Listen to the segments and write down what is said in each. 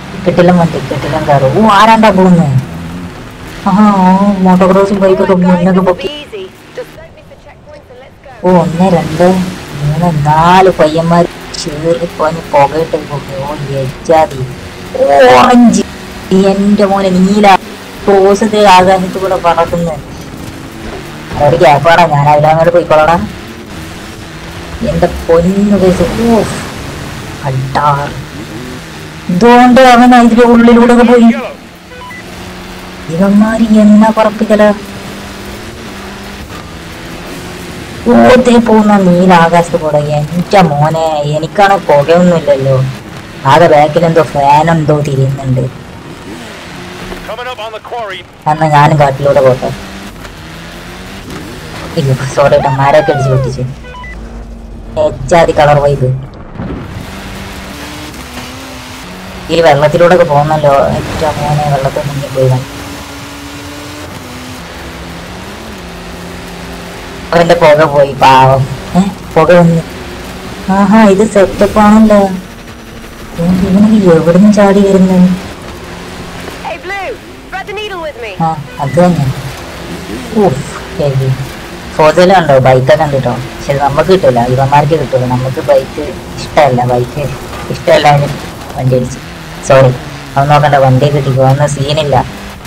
കെട്ടിലും വണ്ടി കെട്ടിലും കാറ് ഓ ആരാണ്ടാ പോകുന്നത് ആ മോട്ടോക്രോസും ബൈക്കൊക്കെ മുന്നൊക്കെ പൊക്കി Easy. Just don't miss the checkpoints and let's go. ഓ ഒന്ന് രണ്ട് മൂന്ന് നാല് പയ്യന്മാർ ചേറി പോഞ്ഞ് പുകയിട്ട് പോയി ഓ എജാതി ഓറഞ്ച് എന്റെ മോനെ നീല റോസ് ആകാശത്ത് കൂടെ പറക്കുന്നത് ഒരു ഗ്യാപ്പാടാ ഞാൻ അതിലെ അങ്ങോട്ട് പോയിക്കോളടാ എന്റെ പൊന്നു പൈസ ഓ അഡാർ ഇതുകൊണ്ട് അവൻ അതിന്റെ ഉള്ളിലൂടെ ഒക്കെ പോയി ഇവന്മാര് എന്നാ പറപ്പിക്കല ഓത്തേ പോകുന്ന നീലാകാശത്ത് കൂടെ എന്റെ മോനെ എനിക്കാണ് പുകയൊന്നുമില്ലല്ലോ ആകെ ബാക്കിൽ എന്തോ ഫാൻ എന്തോ തിരിയുന്നുണ്ട് Coming up on the quarry. എന്നാ ഞാനും കാട്ടിലൂടെ പോട്ടെ അയ്യോ സോറി ഏട്ടാ മരൊക്കെ അടിച്ച് പൊട്ടിച്ച് എച്ചാതി കളർ വൈബ് ഈ വെള്ളത്തിലൂടെ ഒക്കെ പോകുന്നല്ലോ ഏറ്റവും മോനെ വെള്ളത്തിൽ മുങ്ങി പോയി അവന്റെ പുക പോയി പാവം ഏ പുക വന്നു ആഹാ ഇത് സെറ്റപ്പ് ആണല്ലോ ഇവനൊക്കെ എവിടുന്ന് ചാടി വരുന്നത് Hey, Blue, thread the needle with me. ആ അത് തന്നെ ഊഫ് ഹെവി ഫോട്ടോയിലുണ്ടോ ബൈക്കൊക്കെ കണ്ടിട്ടോ പക്ഷെ നമുക്ക് കിട്ടില്ല ഇവന്മാർക്ക് കിട്ടില്ല നമുക്ക് ബൈക്ക് ഇഷ്ടമല്ല ബൈക്ക് ഇഷ്ടമല്ല അവന് വണ്ടി അടിച്ച് സോറി അവൻ നോക്കണ്ട വണ്ടി കിട്ടിക്കോ ഒന്നും സീനില്ല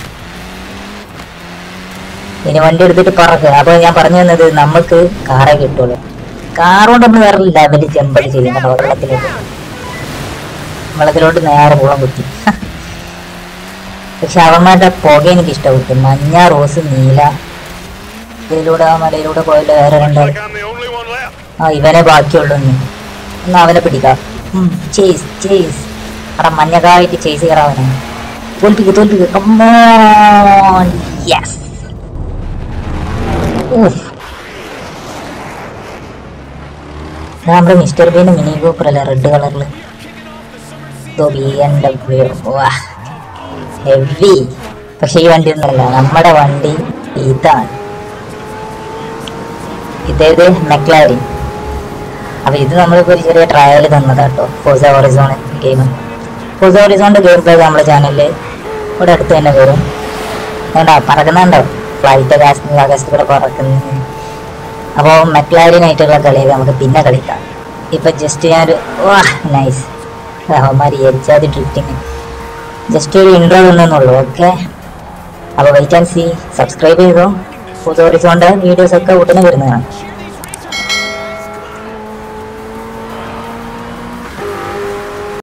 ഇനി വണ്ടി എടുത്തിട്ട് പറക്ക് അപ്പൊ ഞാൻ പറഞ്ഞു തന്നത് നമുക്ക് കാറേ കിട്ടുള്ളൂ കാറുകൊണ്ട് നമ്മൾ വേറെ ലെവല് ജമ്പടി ചെയ്യുന്നുണ്ടോ വെള്ളത്തിലോട്ട് വെള്ളത്തിലോട്ട് നേരെ പോകാൻ കുത്തി പക്ഷെ അവന്മാരുടെ പുക എനിക്ക് ഇഷ്ടപ്പെട്ടു മഞ്ഞ റോസ് നീല ഇതിലൂടെ ആ മലയിലൂടെ പോയല്ലോ വേറെ Looks രണ്ടാൾ like I'm the only one left. ആ ഇവനെ ബാക്കിയുള്ളൂ ഇനി എന്നാ അവനെ പിടിക്കാം ചേസ് ചേസ് അവിടെ മഞ്ഞക്കായിട്ട് ചേസ് കയറാ അവനെ തോൽപ്പിക്ക് തോൽപ്പിക്ക് കമ്മോൺ യെസ് നമ്മുടെ മിസ്റ്റർ ബീന്റെ മിനി കൂപ്പർ അല്ലേ റെഡ് കളറിൽ ബി എം ഡബ്ല്യു വാ ഹെവി പക്ഷെ ഈ വണ്ടി ഒന്നുമല്ല നമ്മുടെ വണ്ടി ഇതാണ് ഇതേത് മെക്ലാരി അപ്പൊ ഇത് നമ്മളിപ്പോ ഒരു ചെറിയ ട്രയൽ തന്നതാ കേട്ടോ ഫോസ ഹോറിസോൺ ഗെയിം ഫോസ ഹോറിസോണിന്റെ ഗെയിം പ്ലേ നമ്മുടെ ചാനലിൽ ഇവിടെ അടുത്ത് തന്നെ വരും വേണ്ട പറക്കുന്നുണ്ടോ ഫ്ലൈറ്റ് ആകാശത്ത് ആകാശത്ത് കൂടെ പറക്കുന്നു അപ്പോൾ മെക്ലാരിനായിട്ടുള്ള കളിയൊക്കെ നമുക്ക് പിന്നെ കളിക്കാം ഇപ്പൊ ജസ്റ്റ് ഞാനൊരു വാ നൈസ് അവന്മാർ എരിച്ചാതി ഡ്രിഫ്റ്റിങ് ജസ്റ്റ് ഒരു ഇൻട്രോ തന്നെന്നുള്ളൂ ഓക്കെ അപ്പോൾ വെയിറ്റ് ആൻഡ് സി സബ്സ്ക്രൈബ് ചെയ്തോ പുതു ഹോറിസോണിന്റെ വീഡിയോസ് ഒക്കെ ഉടനെ വരുന്നതാണ്